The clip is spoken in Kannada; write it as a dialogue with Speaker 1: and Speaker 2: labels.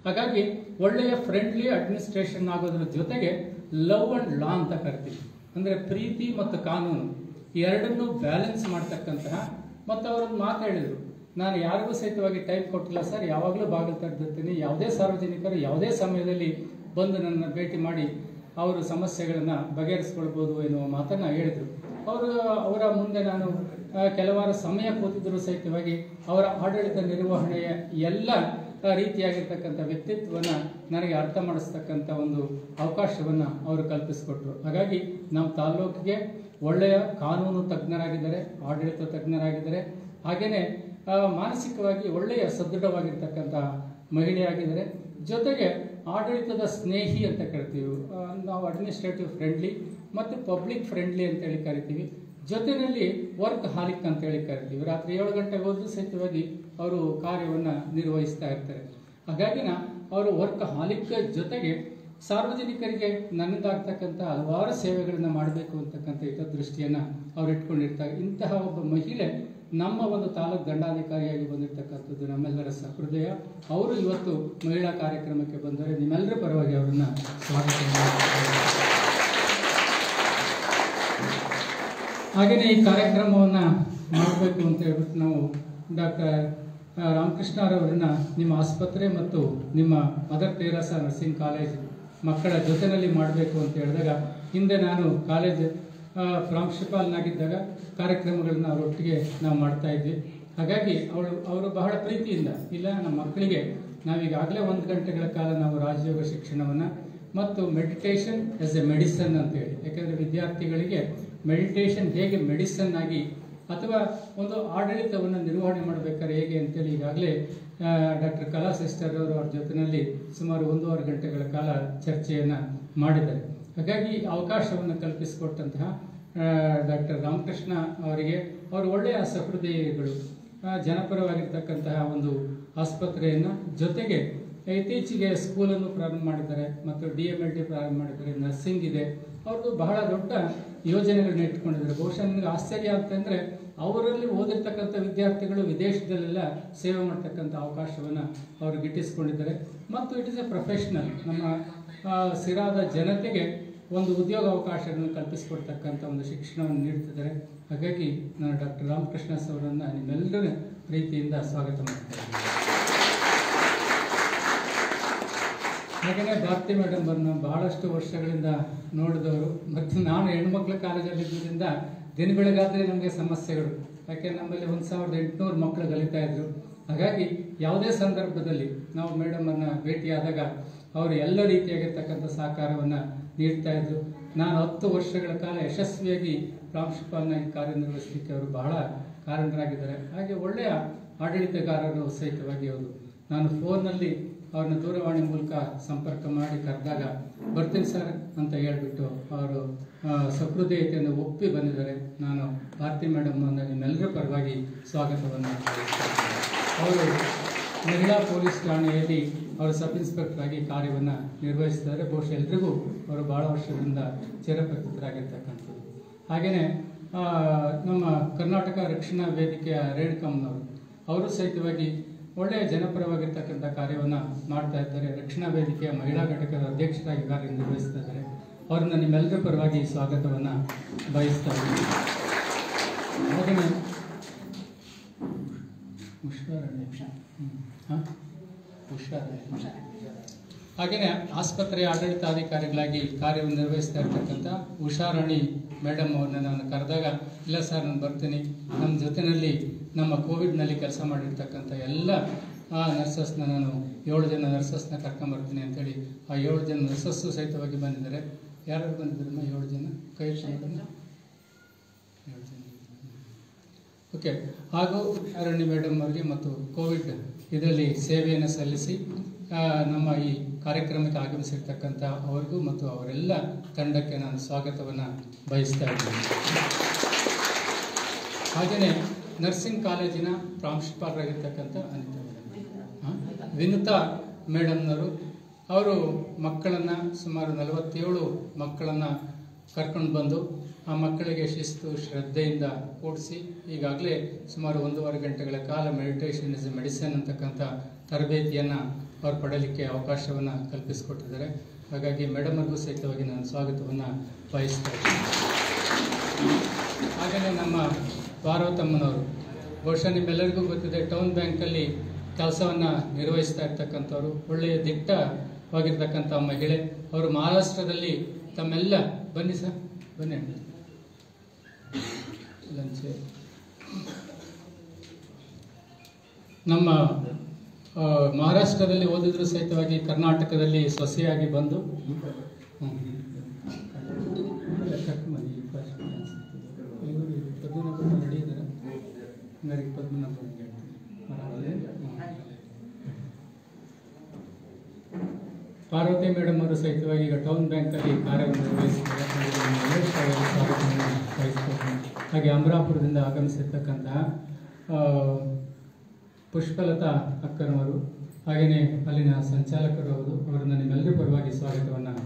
Speaker 1: ಹಾಗಾಗಿ ಒಳ್ಳೆಯ ಫ್ರೆಂಡ್ಲಿ ಅಡ್ಮಿನಿಸ್ಟ್ರೇಷನ್ ಆಗೋದ್ರ ಜೊತೆಗೆ ಲವ್ ಅಂಡ್ ಲಾ ಅಂತ ಕರಿತೀವಿ ಅಂದರೆ ಪ್ರೀತಿ ಮತ್ತು ಕಾನೂನು ಈ ಎರಡನ್ನೂ ಬ್ಯಾಲೆನ್ಸ್ ಮಾಡ್ತಕ್ಕಂತಹ ಮತ್ತು ಅವರೊಂದು ಮಾತು ಹೇಳಿದರು ನಾನು ಯಾರಿಗೂ ಸಹಿತವಾಗಿ ಟೈಮ್ ಕೊಟ್ಟಿಲ್ಲ ಸರ್ ಯಾವಾಗಲೂ ಬಾಗಿಲು ತೆರೆದಿರ್ತೀನಿ ಯಾವುದೇ ಸಾರ್ವಜನಿಕರು ಯಾವುದೇ ಸಮಯದಲ್ಲಿ ಬಂದು ನನ್ನ ಭೇಟಿ ಮಾಡಿ ಅವರು ಸಮಸ್ಯೆಗಳನ್ನು ಬಗೆಹರಿಸ್ಕೊಳ್ಬೋದು ಎನ್ನುವ ಮಾತನ್ನು ಹೇಳಿದರು ಅವರು ಅವರ ಮುಂದೆ ನಾನು ಆ, ಕೆಲವಾರು ಸಮಯ ಕೂತಿದ್ರು ಸಹಿತವಾಗಿ ಅವರ ಆಡಳಿತ ನಿರ್ವಹಣೆಯ ಎಲ್ಲ ಆ, ರೀತಿಯಾಗಿರ್ತಕ್ಕಂಥ ವ್ಯಕ್ತಿತ್ವವನ್ನು ನನಗೆ ಅರ್ಥ ಮಾಡಿಸ್ತಕ್ಕಂಥ ಒಂದು ಅವಕಾಶವನ್ನು ಅವರು ಕಲ್ಪಿಸಿಕೊಟ್ರು ಹಾಗಾಗಿ ನಮ್ಮ ತಾಲ್ಲೂಕಿಗೆ ಒಳ್ಳೆಯ ಕಾನೂನು ತಜ್ಞರಾಗಿದ್ದಾರೆ ಆಡಳಿತ ತಜ್ಞರಾಗಿದ್ದಾರೆ ಹಾಗೆಯೇ ಆ, ಮಾನಸಿಕವಾಗಿ ಒಳ್ಳೆಯ ಸದೃಢವಾಗಿರ್ತಕ್ಕಂಥ ಮಹಿಳೆಯಾಗಿದ್ದಾರೆ ಜೊತೆಗೆ ಆಡಳಿತದ ಸ್ನೇಹಿ ಅಂತ ಕರಿತೀವಿ ಆ, ನಾವು ಅಡ್ಮಿನಿಸ್ಟ್ರೇಟಿವ್ ಫ್ರೆಂಡ್ಲಿ ಮತ್ತು ಪಬ್ಲಿಕ್ ಫ್ರೆಂಡ್ಲಿ ಅಂತೇಳಿ ಕರಿತೀವಿ ಜೊತೆಯಲ್ಲಿ ವರ್ಕ್ ಹಾಲಿಕ್ ಅಂತೇಳಿ ಕರಿತೀವಿ ರಾತ್ರಿ ಏಳು ಗಂಟೆಗೆ ಹೋದ್ರೂ ಸಹಿತವಾಗಿ ಅವರು ಕಾರ್ಯವನ್ನು ನಿರ್ವಹಿಸ್ತಾ ಇರ್ತಾರೆ ಹಾಗಾಗಿ ನಾ ಅವರು ವರ್ಕ್ ಹಾಲಿಕ್ ಜೊತೆಗೆ ಸಾರ್ವಜನಿಕರಿಗೆ ನನ್ನದಾಗ್ತಕ್ಕಂಥ ಹಲವಾರು ಸೇವೆಗಳನ್ನು ಮಾಡಬೇಕು ಅಂತಕ್ಕಂಥ ಹಿತದೃಷ್ಟಿಯನ್ನು ಅವ್ರು ಇಟ್ಕೊಂಡಿರ್ತಾರೆ ಇಂತಹ ಒಬ್ಬ ಮಹಿಳೆ ನಮ್ಮ ಒಂದು ತಾಲೂಕು ದಂಡಾಧಿಕಾರಿಯಾಗಿ ಬಂದಿರತಕ್ಕಂಥದ್ದು ನಮ್ಮೆಲ್ಲರ ಸಹೃದಯ ಅವರು ಇವತ್ತು ಮಹಿಳಾ ಕಾರ್ಯಕ್ರಮಕ್ಕೆ ಬಂದರೆ ನಿಮ್ಮೆಲ್ಲರ ಪರವಾಗಿ ಅವರನ್ನು ಸ್ವಾಗತ ಮಾಡ್ತೀನಿ. ಹಾಗೆಯೇ ಈ ಕಾರ್ಯಕ್ರಮವನ್ನು ಮಾಡಬೇಕು ಅಂತ ಹೇಳ್ಬಿಟ್ಟು ನಾವು ಡಾಕ್ಟರ್ ರಾಮಕೃಷ್ಣರವರನ್ನ ನಿಮ್ಮ ಆಸ್ಪತ್ರೆ ಮತ್ತು ನಿಮ್ಮ ಮದರ್ ತೆರೇಸಾ ನರ್ಸಿಂಗ್ ಕಾಲೇಜ್ ಮಕ್ಕಳ ಜೊತೆಯಲ್ಲಿ ಮಾಡಬೇಕು ಅಂತ ಹೇಳಿದಾಗ ಹಿಂದೆ ನಾನು ಕಾಲೇಜ್ ಆ, ಪ್ರಾಂಶುಪಾಲನಾಗಿದ್ದಾಗ ಕಾರ್ಯಕ್ರಮಗಳನ್ನ ಅವರೊಟ್ಟಿಗೆ ನಾವು ಮಾಡ್ತಾ ಇದ್ವಿ ಹಾಗಾಗಿ ಅವಳು ಅವರು ಬಹಳ ಪ್ರೀತಿಯಿಂದ ಇಲ್ಲ ನಮ್ಮ ಮಕ್ಕಳಿಗೆ ನಾವೀಗಾಗಲೇ ಒಂದು ಗಂಟೆಗಳ ಕಾಲ ನಾವು ರಾಜಯೋಗ ಶಿಕ್ಷಣವನ್ನು ಮತ್ತು ಮೆಡಿಟೇಷನ್ ಆಸ್ ಎ ಮೆಡಿಸನ್ ಅಂತೇಳಿ ಯಾಕಂದರೆ ವಿದ್ಯಾರ್ಥಿಗಳಿಗೆ ಮೆಡಿಟೇಷನ್ ಹೇಗೆ ಮೆಡಿಸನ್ ಆಗಿ ಅಥವಾ ಒಂದು ಆಡಳಿತವನ್ನು ನಿರ್ವಹಣೆ ಮಾಡಬೇಕಾದ್ರೆ ಹೇಗೆ ಅಂತೇಳಿ ಈಗಾಗಲೇ ಡಾಕ್ಟರ್ ಕಲಾ ಸಿಸ್ಟರ್ ಅವರು ಅವ್ರ ಜೊತೆಯಲ್ಲಿ ಸುಮಾರು ಒಂದೂವರೆ ಗಂಟೆಗಳ ಕಾಲ ಚರ್ಚೆಯನ್ನು ಮಾಡಿದ್ದಾರೆ ಹಾಗಾಗಿ ಈ ಅವಕಾಶವನ್ನು ಕಲ್ಪಿಸಿಕೊಟ್ಟಂತಹ ಡಾಕ್ಟರ್ ರಾಮಕೃಷ್ಣ ಅವರಿಗೆ ಅವರು ಒಳ್ಳೆಯ ಸಹೃದಯಗಳು ಆ, ಜನಪರವಾಗಿರ್ತಕ್ಕಂತಹ ಒಂದು ಆಸ್ಪತ್ರೆಯನ್ನು ಜೊತೆಗೆ ಇತ್ತೀಚೆಗೆ ಸ್ಕೂಲನ್ನು ಪ್ರಾರಂಭ ಮಾಡಿದ್ದಾರೆ ಮತ್ತು ಡಿ ಎಮ್ ಎಲ್ ಟಿ ಪ್ರಾರಂಭ ಮಾಡಿದ್ದಾರೆ ನರ್ಸಿಂಗ್ ಇದೆ ಅವ್ರದ್ದು ಬಹಳ ದೊಡ್ಡ ಯೋಜನೆಗಳನ್ನ ಇಟ್ಕೊಂಡಿದ್ದಾರೆ ಬಹುಶಃ ನನಗೆ ಆಶ್ಚರ್ಯ ಅಂತಂದರೆ ಅವರಲ್ಲಿ ಓದಿರ್ತಕ್ಕಂಥ ವಿದ್ಯಾರ್ಥಿಗಳು ವಿದೇಶದಲ್ಲೆಲ್ಲ ಸೇವೆ ಮಾಡ್ತಕ್ಕಂಥ ಅವಕಾಶವನ್ನು ಅವರು ಗಿಟ್ಟಿಸ್ಕೊಂಡಿದ್ದಾರೆ ಮತ್ತು ಇಟ್ ಇಸ್ ಎ ಪ್ರೊಫೆಷ್ನಲ್ ನಮ್ಮ ಆ, ಸಿರಾದ ಜನತೆಗೆ ಒಂದು ಉದ್ಯೋಗ ಅವಕಾಶಗಳನ್ನು ಕಲ್ಪಿಸಿಕೊಡ್ತಕ್ಕಂಥ ಒಂದು ಶಿಕ್ಷಣವನ್ನು ನೀಡ್ತಿದ್ದಾರೆ ಹಾಗಾಗಿ ನಾನು ಡಾಕ್ಟರ್ ರಾಮಕೃಷ್ಣ ಅವರನ್ನು ನಿಮ್ಮೆಲ್ಲರ ಪ್ರೀತಿಯಿಂದ ಸ್ವಾಗತ ಮಾಡ್ತೇನೆ ಹಾಗೆಯೇ ಭಾರತಿ ಮೇಡಮ್ ಅವ್ರನ್ನ ಬಹಳಷ್ಟು ವರ್ಷಗಳಿಂದ ನೋಡಿದವರು ಮತ್ತು ನಾನು ಹೆಣ್ಮಕ್ಳ ಕಾಲೇಜಲ್ಲಿ ಇದ್ದಿದ್ದರಿಂದ ದಿನ ಬೆಳಗಾದ್ರೆ ನಮಗೆ ಸಮಸ್ಯೆಗಳು ಯಾಕೆ ನಮ್ಮಲ್ಲಿ ಒಂದು ಸಾವಿರದ ಎಂಟುನೂರು ಮಕ್ಕಳು ಕಲಿತಾ ಇದ್ರು ಹಾಗಾಗಿ ಯಾವುದೇ ಸಂದರ್ಭದಲ್ಲಿ ನಾವು ಮೇಡಮನ್ನು ಭೇಟಿಯಾದಾಗ ಅವರು ಎಲ್ಲ ರೀತಿಯಾಗಿರ್ತಕ್ಕಂಥ ಸಹಕಾರವನ್ನು ನೀಡ್ತಾ ಇದ್ರು ನಾನು ಹತ್ತು ವರ್ಷಗಳ ಕಾಲ ಯಶಸ್ವಿಯಾಗಿ ಪ್ರಾಂಶುಪಾಲನಾಗಿ ಕಾರ್ಯನಿರ್ವಹಿಸಲಿಕ್ಕೆ ಅವರು ಬಹಳ ಕಾರಣರಾಗಿದ್ದಾರೆ ಹಾಗೆ ಒಳ್ಳೆಯ ಆಡಳಿತಗಾರರು ಸಹಿತವಾಗಿ ಅವರು ನಾನು ಫೋನ್ನಲ್ಲಿ ಅವ್ರನ್ನ ದೂರವಾಣಿ ಮೂಲಕ ಸಂಪರ್ಕ ಮಾಡಿ ಕರೆದಾಗ ಬರ್ತೀನಿ ಸರ್ ಅಂತ ಹೇಳ್ಬಿಟ್ಟು ಅವರು ಆ, ಸಹೃದಯತೆಯಿಂದ ಒಪ್ಪಿ ಬಂದಿದ್ದಾರೆ ನಾನು ಭಾರತಿ ಮೇಡಮ್ ಅನ್ನ ನಿಮ್ಮೆಲ್ಲರ ಪರವಾಗಿ ಸ್ವಾಗತವನ್ನು ಬಯಸ್ತೇನೆ. ಅವರು ಮಹಿಳಾ ಪೊಲೀಸ್ ಠಾಣೆಯಲ್ಲಿ ಅವರು ಸಬ್ ಇನ್ಸ್ಪೆಕ್ಟರ್ ಆಗಿ ಕಾರ್ಯವನ್ನು ನಿರ್ವಹಿಸಿದ್ದಾರೆ ಬಹುಶಃ ಎಲ್ರಿಗೂ ಅವರು ಬಹಳ ವರ್ಷದಿಂದ ಚಿರಪರಿಚಿತರಾಗಿರ್ತಕ್ಕಂಥದ್ದು ಹಾಗೆಯೇ ಆ, ನಮ್ಮ ಕರ್ನಾಟಕ ರಕ್ಷಣಾ ವೇದಿಕೆಯ ರೇಣುಕಮ್ಮನವರು ಅವರು ಸಹಿತವಾಗಿ ಒಳ್ಳೆಯ ಜನಪರವಾಗಿರ್ತಕ್ಕಂಥ ಕಾರ್ಯವನ್ನು ಮಾಡ್ತಾ ಇದ್ದಾರೆ ರಕ್ಷಣಾ ವೇದಿಕೆಯ ಮಹಿಳಾ ಘಟಕದ ಅಧ್ಯಕ್ಷರಾಗಿ ಕಾರ್ಯನಿರ್ವಹಿಸ್ತಾ ಇದ್ದಾರೆ ಅವ್ರನ್ನ ನಿಮ್ಮೆಲ್ಲರ ಪರವಾಗಿ ಸ್ವಾಗತವನ್ನು ಬಯಸ್ತಾ ಇದ್ದೀನಿ ಹಾಗೆಯೇ ಹುಷಾರಣ್ಯ ಹ್ಮ್. ಹಾ? ಹುಷಾರಣ್ಯ ಹಾಗೆಯೇ ಆಸ್ಪತ್ರೆಯ ಆಡಳಿತಾಧಿಕಾರಿಗಳಾಗಿ ಕಾರ್ಯವನ್ನು ನಿರ್ವಹಿಸ್ತಾ ಇರ್ತಕ್ಕಂಥ ಉಷಾರಾಣಿ ಮೇಡಮ್ ಅವ್ರನ್ನ ನಾನು ಕರೆದಾಗ ಇಲ್ಲ ಸರ್ ನಾನು ಬರ್ತೀನಿ ನಮ್ಮ ಜೊತೆಯಲ್ಲಿ ನಮ್ಮ ಕೋವಿಡ್ನಲ್ಲಿ ಕೆಲಸ ಮಾಡಿರ್ತಕ್ಕಂಥ ಎಲ್ಲ ನರ್ಸಸ್ನ ನಾನು ಏಳು ಜನ ನರ್ಸಸ್ನ ಕರ್ಕೊಂಬರ್ತೀನಿ ಅಂತೇಳಿ ಆ ಏಳು ಜನ ನರ್ಸಸ್ಸು ಸಹಿತವಾಗಿ ಬಂದಿದ್ದಾರೆ ಯಾರು ಬಂದಿದ್ದಾರಮ್ಮ ಏಳು ಜನ ಕೈ ಎತ್ತಿ. ಏಳು ಜನ ಓಕೆ ಹಾಗೂ ಅರಣ್ಯ ಮೇಡಮ್ ಅವರಿಗೆ ಮತ್ತು ಕೋವಿಡ್ ಇದರಲ್ಲಿ ಸೇವೆಯನ್ನು ಸಲ್ಲಿಸಿ ಆ, ನಮ್ಮ ಈ ಕಾರ್ಯಕ್ರಮಕ್ಕೆ ಆಗಮಿಸಿರ್ತಕ್ಕಂಥ ಅವರಿಗೂ ಮತ್ತು ಅವರೆಲ್ಲ ತಂಡಕ್ಕೆ ನಾನು ಸ್ವಾಗತವನ್ನು ಬಯಸ್ತಾ ಇದ್ದೀನಿ ಹಾಗೆಯೇ ನರ್ಸಿಂಗ್ ಕಾಲೇಜಿನ ಪ್ರಾಂಶುಪಾಲರಾಗಿರ್ತಕ್ಕಂಥ ಅನಿತಾ ಮೇಡಮ್ ಹಾಂ? ವಿನುತಾ ಮೇಡಮ್ನವರು ಅವರು ಮಕ್ಕಳನ್ನು ಸುಮಾರು ನಲವತ್ತೇಳು ಮಕ್ಕಳನ್ನು ಕರ್ಕೊಂಡು ಬಂದು ಆ ಮಕ್ಕಳಿಗೆ ಶಿಸ್ತು ಶ್ರದ್ಧೆಯಿಂದ ಕೂಡಿಸಿ ಈಗಾಗಲೇ ಸುಮಾರು ಒಂದೂವರೆ ಗಂಟೆಗಳ ಕಾಲ ಮೆಡಿಟೇಷನ್ ಇಸ್ ಎ ಮೆಡಿಸಿನ್ ಅಂತಕ್ಕಂಥ ತರಬೇತಿಯನ್ನು ಅವ್ರು ಪಡಲಿಕ್ಕೆ ಅವಕಾಶವನ್ನು ಕಲ್ಪಿಸಿಕೊಟ್ಟಿದ್ದಾರೆ ಹಾಗಾಗಿ ಮೇಡಮ್ ಅವ್ರಿಗೂ ಸಹಿತವಾಗಿ ನಾನು ಸ್ವಾಗತವನ್ನು ಬಯಸ್ತಾ ಇದ್ದೀನಿ ಹಾಗೆಯೇ ನಮ್ಮ ಪಾರ್ವತಮ್ಮನವರು ಬಹುಶಃ ನಿಮ್ಮೆಲ್ಲರಿಗೂ ಗೊತ್ತಿದೆ ಟೌನ್ ಬ್ಯಾಂಕಲ್ಲಿ ಕೆಲಸವನ್ನು ನಿರ್ವಹಿಸ್ತಾ ಇರ್ತಕ್ಕಂಥವ್ರು ಒಳ್ಳೆಯ ದಿಟ್ಟವಾಗಿರ್ತಕ್ಕಂಥ ಮಹಿಳೆ ಅವರು ಮಹಾರಾಷ್ಟ್ರದಲ್ಲಿ ತಮ್ಮೆಲ್ಲ ಬನ್ನಿ ಸರ್ ಬನ್ನಿ ಅಣ್ಣ. ಲಂಚ್ ನಮ್ಮ ಆ, ಮಹಾರಾಷ್ಟ್ರದಲ್ಲಿ ಓದಿದ್ರು ಸಹಿತವಾಗಿ ಕರ್ನಾಟಕದಲ್ಲಿ ಸೊಸೆಯಾಗಿ ಬಂದು ಹ್ಮ್. ಕರ್ಕೊಂಡ್ ಬನ್ನಿ, first class. ಇವ್ರು ಪದ್ಮನಾಭ ರೆಡಿ ಇದ್ದಾರೆ ಹಂಗಾರೆ ಪದ್ಮನಾಭ ಅವ್ರಿಗೆ ಹೇಳ್ತೀನಿ. ಹ್ಮ್. ಪಾರ್ವತಿ ಮೇಡಮ್ ಅವರು ಸಹಿತವಾಗಿ ಈಗ ಟೌನ್ ಬ್ಯಾಂಕಲ್ಲಿ ಕಾರ್ಯವನ್ನು ನಿರ್ವಹಿಸಿದ್ದಾರೆ ಅವರಿಗೆ ನಾನು ಎಲ್ಲರೂ ಸ್ವಾಗತ- ಸ್ವಾಗತವನ್ನು ಬಯಸ್ಕೊಳ್ತೀನಿ. ಹಾಗೆ ಅಮರಾಪುರದಿಂದ ಆಗಮಿಸಿರ್ತಕ್ಕಂತಹ ಆ, ಪುಷ್ಪಲತಾ ಅಕ್ಕನವರು ಹಾಗೆಯೇ ಅಲ್ಲಿನ ಸಂಚಾಲಕರು ಅವರು ಅವರನ್ನು ನಿಮ್ಮೆಲ್ಲರ ಪರವಾಗಿ ಸ್ವಾಗತವನ್ನು